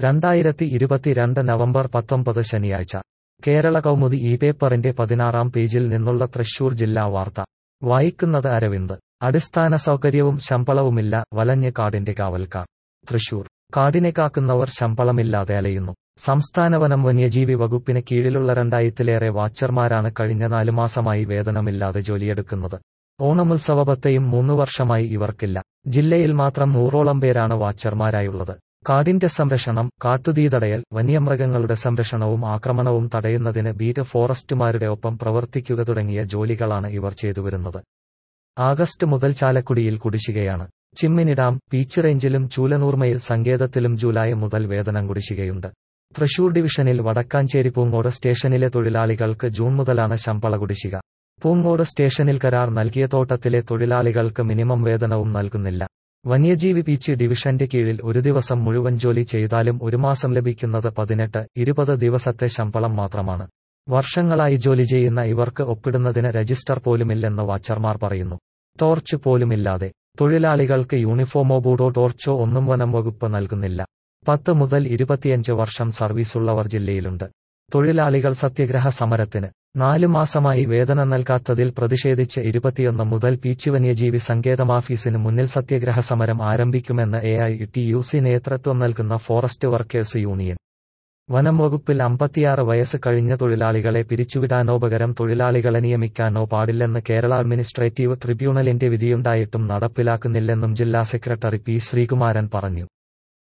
രണ്ടായിരത്തി ഇരുപത്തിരണ്ട് നവംബർ പത്തൊമ്പത് ശനിയാഴ്ച കേരള കൗമുദി ഈ പേപ്പറിന്റെ പതിനാറാം പേജിൽ നിന്നുള്ള തൃശൂർ ജില്ലാ വാർത്ത വായിക്കുന്നത് അരവിന്ദ് അടിസ്ഥാന സൗകര്യവും ശമ്പളവുമില്ല വലഞ്ഞ് കാടിന്റെ കാവൽക്കാർ തൃശൂർ കാടിനെ കാക്കുന്നവർ ശമ്പളമില്ലാതെ അലയുന്നു സംസ്ഥാന വനം വന്യജീവി വകുപ്പിന് കീഴിലുള്ള രണ്ടായിരത്തിലേറെ വാച്ചർമാരാണ് കഴിഞ്ഞ നാലു മാസമായി വേതനമില്ലാതെ ജോലിയെടുക്കുന്നത് ഓണമുത്സവബത്തെയും മൂന്നു വർഷമായി ഇവർക്കില്ല ജില്ലയിൽ മാത്രം നൂറോളം പേരാണ് വാച്ചർമാരായുള്ളത് കാടിന്റെ സംരക്ഷണം കാട്ടുതീ തടയൽ വന്യമൃഗങ്ങളുടെ സംരക്ഷണവും ആക്രമണവും തടയുന്നതിന് ബീറ്റ് ഫോറസ്റ്റുമാരുടെ ഒപ്പം പ്രവർത്തിക്കുക തുടങ്ങിയ ജോലികളാണ് ഇവർ ചെയ്തുവരുന്നത് ആഗസ്റ്റ് മുതൽ ചാലക്കുടിയിൽ കുടിശ്ശികയാണ് ചിമ്മിനി ഡാം പീച്ച് റേഞ്ചിലും ചൂലനൂർമയിൽ സങ്കേതത്തിലും ജൂലൈ മുതൽ വേതനം കുടിശ്ശികയുണ്ട് തൃശൂർ ഡിവിഷനിൽ വടക്കാഞ്ചേരി പൂങ്ങോട് സ്റ്റേഷനിലെ തൊഴിലാളികൾക്ക് ജൂൺ മുതലാണ് ശമ്പള കുടിശ്ശിക പൂങ്ങോട് സ്റ്റേഷനിൽ കരാർ നൽകിയ തോട്ടത്തിലെ തൊഴിലാളികൾക്ക് മിനിമം വേതനവും നൽകുന്നില്ല വന്യജീവി ബീച്ച് ഡിവിഷന്റെ കീഴിൽ ഒരു ദിവസം മുഴുവൻ ജോലി ചെയ്താലും ഒരു മാസം ലഭിക്കുന്നത് പതിനെട്ട് ഇരുപത് ദിവസത്തെ ശമ്പളം മാത്രമാണ് വർഷങ്ങളായി ജോലി ചെയ്യുന്ന ഇവർക്ക് ഒപ്പിടുന്നതിന് രജിസ്റ്റർ പോലുമില്ലെന്ന് വാച്ചർമാർ പറയുന്നു ടോർച്ച് പോലുമില്ലാതെ തൊഴിലാളികൾക്ക് യൂണിഫോമോ ബൂടോ ടോർച്ചോ ഒന്നും വനം വകുപ്പ് നൽകുന്നില്ല പത്ത് മുതൽ ഇരുപത്തിയഞ്ച് വർഷം സർവീസുള്ളവർ ജില്ലയിലുണ്ട് തൊഴിലാളികൾ സത്യഗ്രഹ സമരത്തിന് നാലു മാസമായി വേതനം നൽകാത്തതിൽ പ്രതിഷേധിച്ച് ഇരുപത്തിയൊന്ന് മുതൽ പീച്ച് വന്യജീവി സങ്കേതം ഓഫീസിന് മുന്നിൽ സത്യഗ്രഹ സമരം ആരംഭിക്കുമെന്ന് A I T U C നേതൃത്വം നൽകുന്ന ഫോറസ്റ്റ് വർക്കേഴ്സ് യൂണിയൻ വനം വകുപ്പിൽ അമ്പത്തിയാറ് വയസ്സ് കഴിഞ്ഞ തൊഴിലാളികളെ പിരിച്ചുവിടാനോ പകരം തൊഴിലാളികളെ നിയമിക്കാനോ പാടില്ലെന്ന് കേരള അഡ്മിനിസ്ട്രേറ്റീവ് ട്രിബ്യൂണലിന്റെ വിധിയുണ്ടായിട്ടും നടപ്പിലാക്കുന്നില്ലെന്നും ജില്ലാ സെക്രട്ടറി പി ശ്രീകുമാരൻ പറഞ്ഞു